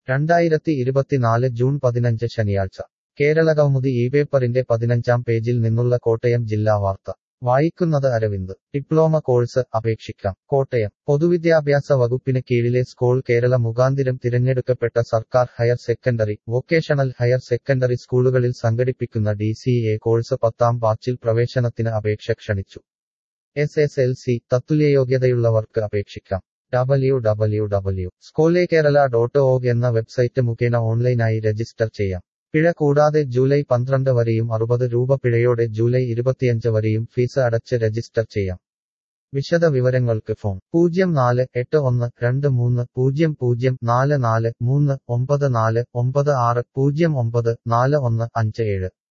രണ്ടായിരത്തി ഇരുപത്തിനാല് ജൂൺ പതിനഞ്ച് ശനിയാഴ്ച കേരളകൗമുദി ഈ പേപ്പറിന്റെ പതിനഞ്ചാം പേജിൽ നിന്നുള്ള കോട്ടയം ജില്ലാ വാർത്ത വായിക്കുന്നത് അരവിന്ദ് ഡിപ്ലോമ കോഴ്സ് അപേക്ഷിക്കാം കോട്ടയം പൊതുവിദ്യാഭ്യാസ വകുപ്പിന് കീഴിലെ സ്കൂൾ കേരള മുഖാന്തിരം തിരഞ്ഞെടുക്കപ്പെട്ട സർക്കാർ higher secondary vocational higher secondary സ്കൂളുകളിൽ സംഘടിപ്പിക്കുന്ന ഡി സി എ കോഴ്സ് പത്താം ബാച്ചിൽ പ്രവേശനത്തിന് അപേക്ഷ ക്ഷണിച്ചു എസ് എസ് എൽ സി തത്തുല്യയോഗ്യതയുള്ളവർക്ക് അപേക്ഷിക്കാം W W W SCOLE Kerala dot org എന്ന വെബ്സൈറ്റ് മുഖേന ഓൺലൈനായി രജിസ്റ്റർ ചെയ്യാം പിഴ കൂടാതെ ജൂലൈ പന്ത്രണ്ട് വരെയും അറുപത് രൂപ പിഴയോടെ ജൂലൈ ഇരുപത്തിയഞ്ച് വരെയും ഫീസ് അടച്ച് രജിസ്റ്റർ ചെയ്യാം വിശദ വിവരങ്ങൾക്ക് ഫോൺ പൂജ്യം നാല് എട്ട് ഒന്ന് രണ്ട് മൂന്ന് പൂജ്യം പൂജ്യം നാല് നാല് മൂന്ന് ഒമ്പത് നാല് ഒമ്പത് ആറ് പൂജ്യം ഒമ്പത് നാല് ഒന്ന് അഞ്ച് ഏഴ്